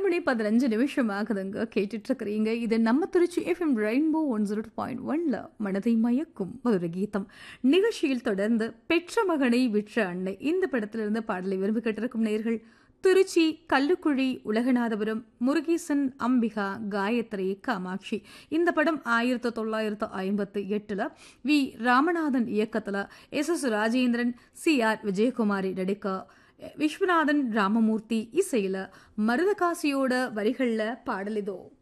மணி பதினஞ்சு நிமிஷம் ஆகுதுங்க கேட்டுட்டு இருக்கிறீங்க இது நம்ம Trichy FM rainbow one zero point ஒன்ல மனதை மயக்கும் ஒரு கீதம் நிகழ்ச்சியில் தொடர்ந்து பெற்ற மகனை விற்ற அன்னை இந்த படத்திலிருந்து பாடலை விரும்பி கேட்டிருக்கும் நேர்கள் திருச்சி கல்லுக்குழி உலகநாதபுரம் முருகேசன் அம்பிகா காயத்ரி காமாட்சி இந்த படம் ஆயிரத்தி தொள்ளாயிரத்து ஐம்பத்தி எட்டுல வி ராமநாதன் இயக்கத்துல S S Rajendran C R Vijayakumari நடிக்க விஸ்வநாதன் ராமமூர்த்தி இசையில மருதகாசியோட வரிகள்ல பாடல் இதோ